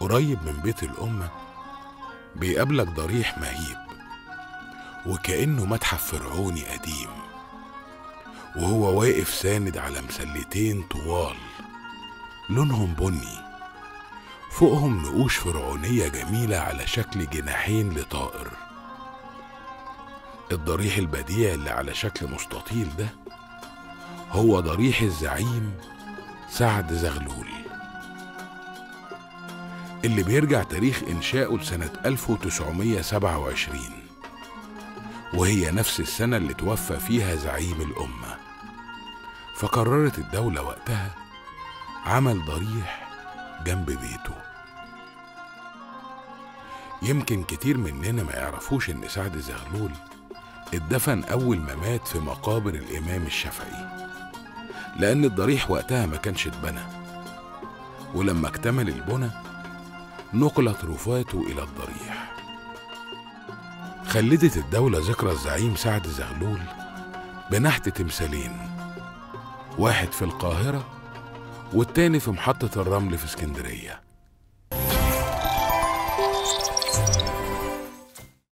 قريب من بيت الأمة بيقابلك ضريح مهيب وكأنه متحف فرعوني قديم وهو واقف ساند على مسلتين طوال لونهم بني فوقهم نقوش فرعونية جميلة على شكل جناحين لطائر الضريح البديع اللي على شكل مستطيل ده هو ضريح الزعيم سعد زغلول اللي بيرجع تاريخ إنشاؤه لسنة 1927 وهي نفس السنة اللي توفى فيها زعيم الأمة فقررت الدولة وقتها عمل ضريح جنب بيته يمكن كتير مننا ما يعرفوش إن سعد زغلول اتدفن أول ما مات في مقابر الإمام الشافعي لأن الضريح وقتها ما كانش اتبنى ولما اكتمل البنى نقلت رفاته إلى الضريح خلدت الدولة ذكرى الزعيم سعد زغلول بنحت تمثالين واحد في القاهرة والتاني في محطة الرمل في اسكندرية